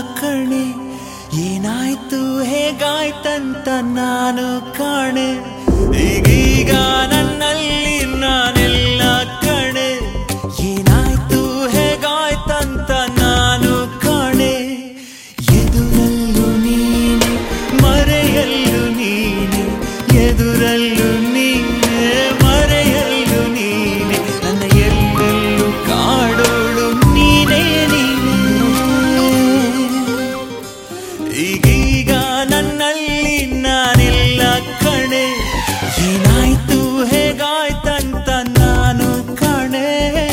ಕಣೆ ಏನಾಯ್ತು ಹೇಗಾಯ್ತಂತ ನಾನು ಕಾಣೆ ಈಗೀಗ ನನ್ನಲ್ಲಿ ನಾನೆಲ್ಲ ಕಣೆ ಏನಾಯ್ತು ಹೇಗಾಯ್ತಂತ ನಾನು ಕಾಣೆ ಎದುರಲ್ಲೂ ನೀನೆ ಮರೆಯಲ್ಲೂ ನೀನೆ ಎದುರಲ್ಲೂ ನೀನೆ ಮರೆಯಲ್ಲೂ ನೀನೆ ನನ್ನ ಎಲ್ಲೆಲ್ಲೂ ಕಾಡೋಳು ನೀನೇ ನೀನೇ ಈಗೀಗ ನನ್ನಲ್ಲಿ ನಾನೆಲ್ಲ ಕಣೆ ಏನಾಯ್ತು ಹೇಗಾಯ್ತಂತ ನಾನು ಕಣೆ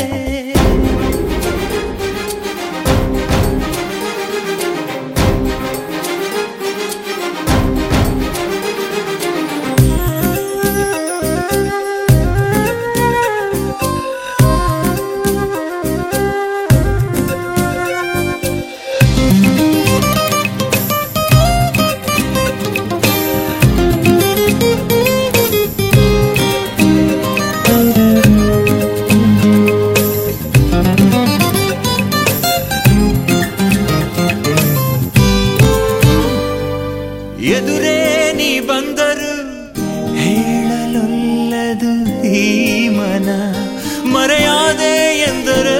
ಎದುರೇ ನೀ ಬಂದರು ಹೇಳಲೊಲ್ಲದು ಈ ಮನ ಮರೆಯಾದೆ ಎಂದರೆ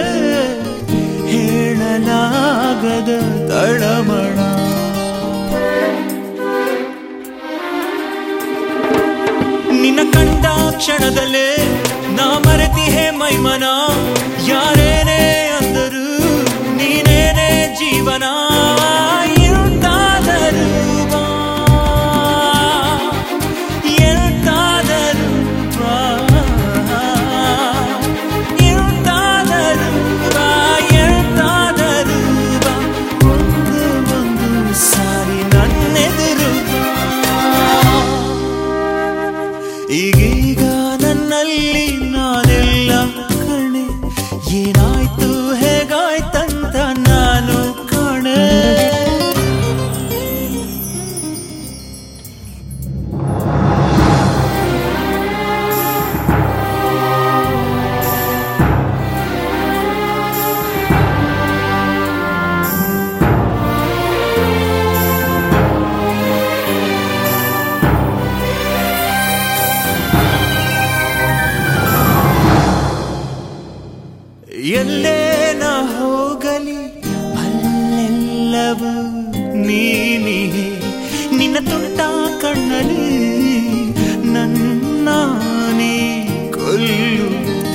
ಹೇಳಲಾಗದ ತಳಮಣ ನಿನ್ನ ಕಂಡ ಕ್ಷಣದಲ್ಲೇ ನಾ ಮರೆತಿಹೆ ಮೈಮನ ಯಾರೇನೇ ಅಂದರು ನೀನೇನೇ ಜೀವನ ಎಂತಾದರೂ ಬಾ, ಎಂತಾದರೂ ಬಾ, ಎಂತಾದರೂ ಬಾ, ಎಂತಾದರೂ ಬಾ, ಒಂದೇ ಒಂದು ಸಾರಿ ನನ್ನೆದುರು ಬಾ. ಈಗೀಗ ನನ್ನಲ್ಲಿ ನಾನೆಲ್ಲ ಕಣೆ ಏನಾಯ್ತು ಹೇಗಾಯ್ತಂತ ನಾನು ಕಾಣೆ ಎಲ್ಲೇ ನಾ ಹೋಗಲಿ ಅಲ್ಲೆಲ್ಲವೂ ನೀನಿಹೆ ನಿನ್ನ ತುಂಟ ಕಣ್ಣಲ್ಲಿ ನನ್ನಾನೇ ಕೊಲ್ಲು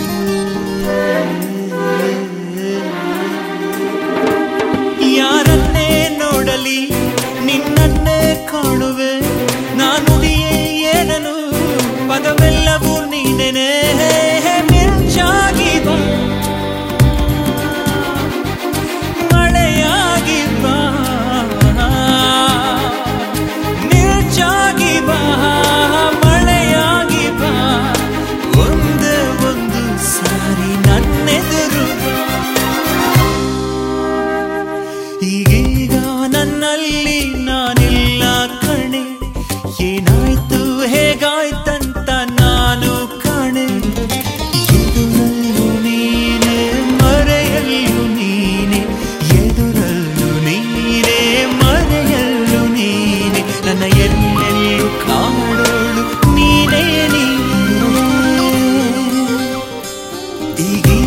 ಯಾರನ್ನೇ ನೋಡಲಿ ನಿನ್ನನ್ನೇ ಕಾಣುವೆ ನಾನುಡಿಯೇ ಏನನು ಪದವೆಲ್ಲವೂ ನೀನೆನೆ ಮಿಂಚಾಗಿ ಬಾ ಮಳೆಯಾಗಿ ಬಾ ಮಿಂಚಾಗಿ ಬಾ ಮಳೆಯಾಗಿ ಬಾ ಒಂದೇ ಒಂದು ಸಾರಿ ನನ್ನೆದುರು ಬಾ ಈಗೀಗ ನನ್ನಲ್ಲಿ ನಾನಿಲ್ಲ ಕಣೆ ಏನಾಯ್ತು ಹೇಗಾಯ್ತಂತ ನಾನು ಕಾಣೆ ಎದುರಲ್ಲೂ ನೀನೆ ಮರೆಯಲ್ಲೂ ನೀನೆ ಎದುರಲ್ಲೂ ನೀನೆ ಮರೆಯಲ್ಲೂ ನೀನೆ ನನ್ನ ಎಲ್ಲೆಲ್ಲೂ ಕಾಡೋಳು ನೀನೇ ನೀನೆ ಈಗೀಗ